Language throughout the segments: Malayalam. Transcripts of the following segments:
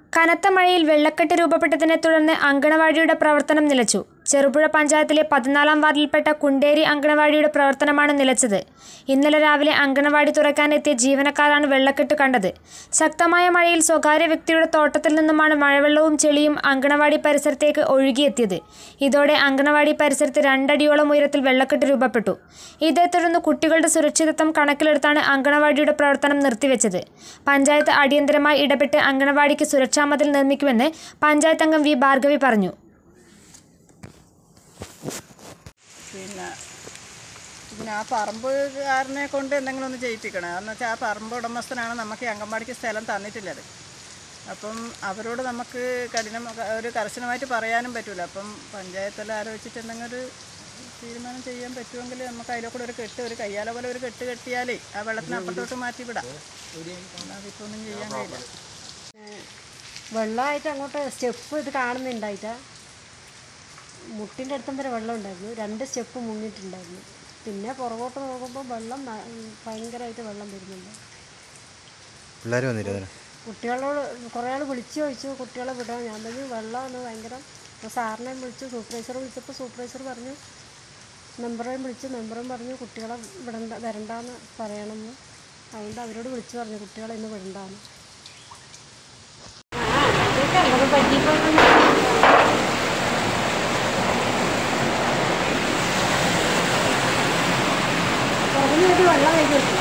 കനത്ത മഴയിൽ വെള്ളക്കെട്ട് രൂപപ്പെട്ടതിനെ തുടർന്ന് അങ്കണവാടിയുടെ പ്രവർത്തനം നിലച്ചു ചെറുപുഴ പഞ്ചായത്തിലെ പതിനാലാം വാർഡിൽപ്പെട്ട കുണ്ടേരി അങ്കണവാടിയുടെ പ്രവർത്തനമാണ് നിലച്ചത് ഇന്നലെ രാവിലെ അങ്കണവാടി തുറക്കാനെത്തിയ ജീവനക്കാരാണ് വെള്ളക്കെട്ട് കണ്ടത് ശക്തമായ മഴയിൽ സ്വകാര്യ വ്യക്തിയുടെ തോട്ടത്തിൽ നിന്നുമാണ് മഴവെള്ളവും ചെളിയും അങ്കണവാടി പരിസരത്തേക്ക് ഒഴുകിയെത്തിയത് ഇതോടെ അങ്കണവാടി പരിസരത്ത് രണ്ടടിയോളം ഉയരത്തിൽ വെള്ളക്കെട്ട് രൂപപ്പെട്ടു ഇതേ തുടർന്ന് കുട്ടികളുടെ സുരക്ഷിതത്വം കണക്കിലെടുത്താണ് അങ്കണവാടിയുടെ പ്രവർത്തനം നിർത്തിവെച്ചത് പഞ്ചായത്ത് അടിയന്തരമായി ഇടപെട്ട് അങ്കണവാടിക്ക് സുരക്ഷാ മതിൽ നിർമ്മിക്കുമെന്ന് പഞ്ചായത്ത് അംഗം വി ഭാർഗവി പറഞ്ഞു പിന്നെ പിന്നെ ആ പറമ്പുകാരനെ കൊണ്ട് എന്തെങ്കിലും ഒന്ന് ചെയ്യിപ്പിക്കണം എന്ന് വെച്ചാൽ ആ പറമ്പ് ഉടമസ്ഥനാണ് നമുക്ക് ഈ അംഗൻവാടിക്ക് സ്ഥലം തന്നിട്ടുള്ളത് അപ്പം അവരോട് നമുക്ക് കഠിനം ഒരു കർശനമായിട്ട് പറയാനും പറ്റില്ല അപ്പം പഞ്ചായത്തെല്ലാം ആലോചിച്ചിട്ട് എന്തെങ്കിലും ഒരു തീരുമാനം ചെയ്യാൻ പറ്റുമെങ്കിൽ നമുക്ക് അതിലെ കൂടെ ഒരു കെട്ട് ഒരു കയ്യാല പോലെ ഒരു കെട്ട് കെട്ടിയാലേ ആ വെള്ളത്തിന് അപ്പുറത്തോട്ട് മാറ്റി വിടാം അതിപ്പോൾ ഒന്നും ചെയ്യാൻ കഴിയില്ല വെള്ളമായിട്ട് അങ്ങോട്ട് സ്റ്റെപ്പ് ഇത് കാണുന്നുണ്ടായിട്ടാ മുട്ടിൻ്റെ അടുത്തം വരെ വെള്ളം ഉണ്ടായിരുന്നു രണ്ട് സ്റ്റെപ്പ് മുങ്ങിയിട്ടുണ്ടായിരുന്നു പിന്നെ പുറകോട്ട് നോക്കുമ്പോൾ വെള്ളം ന- ഭയങ്കരമായിട്ട് വെള്ളം വരുന്നുണ്ട് പിള്ളേർ വന്നില്ല അതിന് കുട്ടികളോട് കുറേ ആൾ വിളിച്ചു ചോദിച്ചു കുട്ടികളെ വിടാൻ ഞാൻ പറഞ്ഞു വെള്ളമാണ് ഭയങ്കരം അപ്പോൾ സാറിനെ വിളിച്ചു സൂപ്പർവൈസർ വിളിച്ചപ്പോൾ സൂപ്പർവൈസർ പറഞ്ഞു മെമ്പറേയും വിളിച്ചു മെമ്പറും പറഞ്ഞു കുട്ടികളെ വിടണ്ട വരണ്ടാന്ന് പറയണമെന്ന് അതുകൊണ്ട് അവരോട് വിളിച്ചു പറഞ്ഞു കുട്ടികളെ ഇന്ന് വിടണ്ടാന്ന് കുറഞ്ഞ ഒരു വെള്ളം കഴിഞ്ഞിട്ടില്ല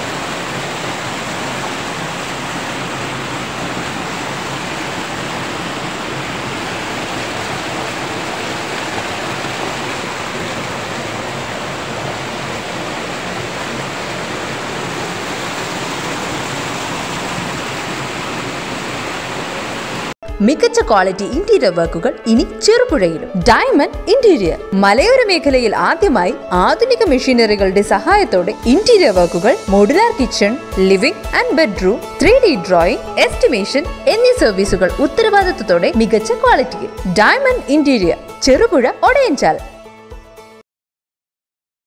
മികച്ച ക്വാളിറ്റി ഇന്റീരിയർ വർക്കുകൾ ഇനി ചെറുപുഴയിലും ഡയമണ്ട് ഇന്റീരിയർ മലയോര മേഖലയിൽ ആദ്യമായി ആധുനിക മെഷീനറികളുടെ സഹായത്തോടെ ഇന്റീരിയർ വർക്കുകൾ modular kitchen living and bedroom three D drawing estimation എന്നീ സർവീസുകൾ ഉത്തരവാദിത്തത്തോടെ മികച്ച ക്വാളിറ്റിയിൽ ഡയമണ്ട് ഇന്റീരിയർ ചെറുപുഴ ഒടയഞ്ചാൽ